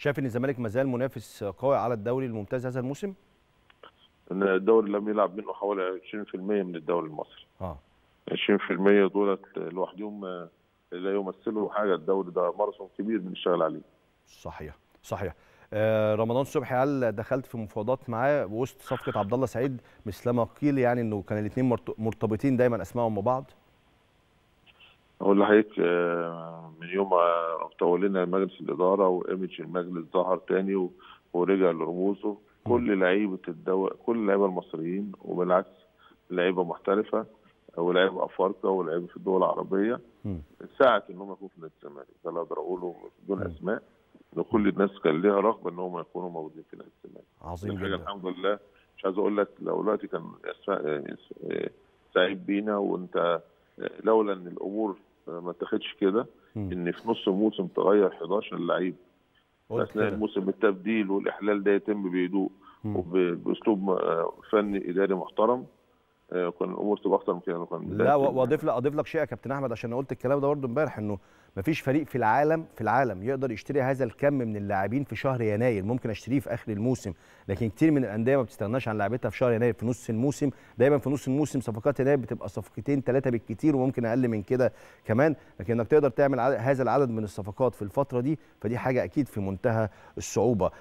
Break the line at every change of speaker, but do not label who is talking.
شايف ان الزمالك ما زال منافس قوي على الدوري الممتاز هذا الموسم
ان الدوري لم يلعب منه حوالي 20% من الدوري المصري
اه
20% دولت لوحدهم آه، لا يمثلوا حاجه الدوري ده ماراثون كبير بنشتغل عليه
صحيح صحيح آه رمضان صبحي هل دخلت في مفاوضات معاه وسط صفقه عبد الله سعيد مثلما قيل يعني انه كان الاثنين مرتبطين دايما اسمائهم ببعض
اقول لحضرتك آه، من يوم ما تولينا مجلس الاداره وايمج المجلس ظهر تاني و- ورجع لرموزه كل لعيبه الدو... كل اللعيبه المصريين وبالعكس لعيبه محترفه ولاعيبه افارقه ولاعيبه في الدول العربيه
مم.
ساعه ان هم يكونوا في نادي الزمالك ده اللي اقدر اقوله بدون اسماء ان كل الناس كان ليها رغبه ان هم يكونوا موجودين في نادي الزمالك
عظيم
دي حاجه
جدا
الحمد لله مش عايز اقول لك لو دلوقتي كان سع- سعيد بينا وانت لولا ان الامور ما اتاخدش كده
مم.
ان في نص الموسم تغير 11 لعيب
قلت
اثناء
كده.
الموسم التبديل والاحلال ده يتم بهدوء
مم.
وباسلوب آه، فني اداري محترم آه، كان الامور تبقى اكتر من كده كان
لا
بداية
و- واضيف لك اضيف لك شيء يا كابتن احمد عشان أنا قلت الكلام ده برضه امبارح انه مفيش فريق في العالم في العالم يقدر يشتري هذا الكم من اللاعبين في شهر يناير ممكن اشتريه في اخر الموسم لكن كتير من الانديه ما بتستغناش عن لعبتها في شهر يناير في نص الموسم دايما في نص الموسم صفقات يناير بتبقى صفقتين ثلاثه بالكتير وممكن اقل من كده كمان لكن انك تقدر تعمل عدد- هذا العدد من الصفقات في الفتره دي فدي حاجه اكيد في منتهى الصعوبه